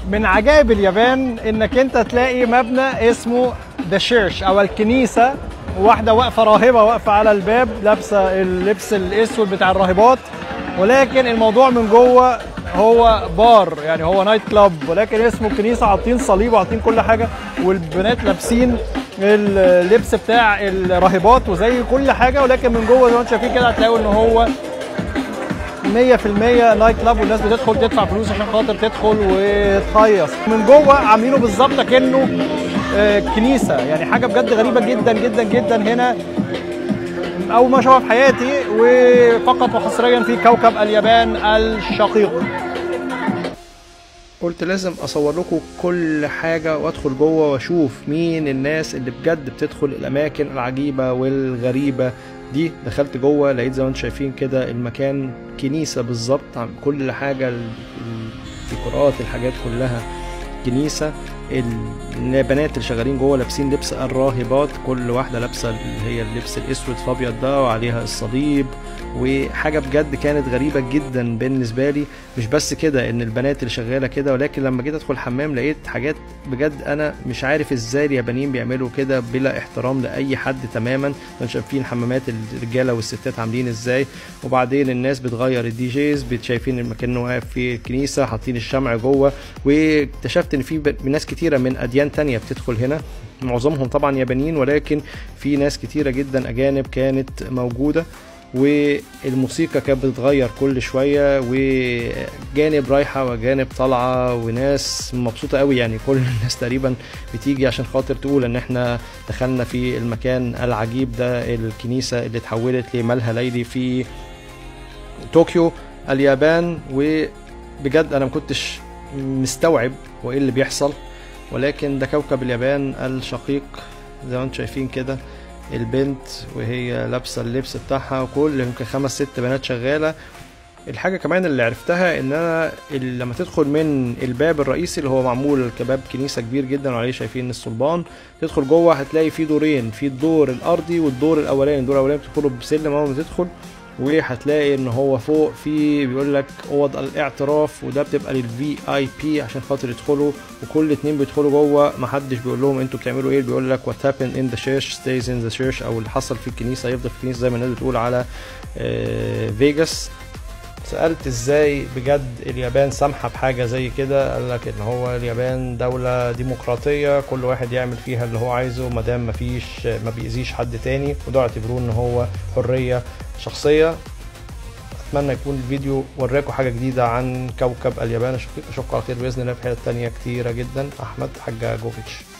من عجائب اليابان انك انت تلاقي مبنى اسمه ذا شيرش او الكنيسه واحده واقفه راهبه واقفه على الباب لابسه اللبس الاسود بتاع الراهبات ولكن الموضوع من جوه هو بار يعني هو نايت كلاب ولكن اسمه كنيسه حاطين صليب وحاطين كل حاجه والبنات لابسين اللبس بتاع الراهبات وزي كل حاجه ولكن من جوه زي ما انتم شايفين كده هتلاقوا ان هو 100% نايت كلاب والناس بتدخل تدفع فلوس عشان خاطر تدخل وتهيص من جوه عاملينه بالظبط كانه آه، كنيسه يعني حاجه بجد غريبه جدا جدا جدا هنا اول ما اشوفها في حياتي وفقط وحصريا في كوكب اليابان الشقيق قلت لازم اصور لكم كل حاجه وادخل جوه واشوف مين الناس اللي بجد بتدخل الاماكن العجيبه والغريبه دي دخلت جوه لقيت زي ما انتم شايفين كده المكان كنيسه بالظبط عن كل حاجه ال- الديكورات الحاجات كلها كنيسه البنات اللي شغالين جوه لابسين لبس الراهبات كل واحده لابسه اللي هي اللبس الاسود في ابيض ده وعليها الصليب وحاجه بجد كانت غريبه جدا بالنسبه لي مش بس كده ان البنات اللي شغاله كده ولكن لما جيت ادخل الحمام لقيت حاجات بجد انا مش عارف ازاي اليابانيين بيعملوا كده بلا احترام لاي حد تماما انتوا شايفين حمامات الرجاله والستات عاملين ازاي وبعدين الناس بتغير الدي جيز بت- شايفين المكان إنه واقف في الكنيسه حاطين الشمع جوه واكتشفت ان في ب- ناس كتيره من اديان تانية بتدخل هنا معظمهم طبعا يابانيين ولكن في ناس كتيره جدا اجانب كانت موجوده والموسيقى كانت بتتغير كل شويه وجانب رايحه وجانب طالعه وناس مبسوطه قوي يعني كل الناس تقريبا بتيجي عشان خاطر تقول ان احنا دخلنا في المكان العجيب ده الكنيسه اللي اتحولت لملهى ليلي في طوكيو اليابان وبجد انا ما كنتش مستوعب وايه اللي بيحصل ولكن ده كوكب اليابان الشقيق زي ما انتم شايفين كده البنت وهي لابسه اللبس بتاعها وكل يمكن خمس ست بنات شغاله الحاجه كمان اللي عرفتها ان انا ال- لما تدخل من الباب الرئيسي اللي هو معمول كباب كنيسه كبير جدا وعليه شايفين الصلبان تدخل جوه هتلاقي فيه دورين في الدور الارضي والدور الاولاني الدور الاولاني بتدخله بسلم اول ما تدخل وهتلاقي ان هو فوق في بيقول لك اوض الاعتراف وده بتبقى للفي اي بي عشان خاطر يدخلوا وكل اتنين بيدخلوا جوه محدش بيقول لهم انتوا بتعملوا ايه بيقول لك وات هابن ان ذا church ستيز ان ذا church او اللي حصل في الكنيسه يفضل في الكنيسه زي ما الناس بتقول على آه، فيجاس سألت ازاي بجد اليابان سامحة بحاجة زي كده قال لك ان هو اليابان دولة ديمقراطية كل واحد يعمل فيها اللي هو عايزه ما دام مفيش ما بيأذيش حد تاني وده اعتبروه ان هو حرية شخصية اتمنى يكون الفيديو وراكم حاجة جديدة عن كوكب اليابان اشوفكم على خير باذن الله في حلقة تانية كتيرة جدا احمد حاجة جوفيتش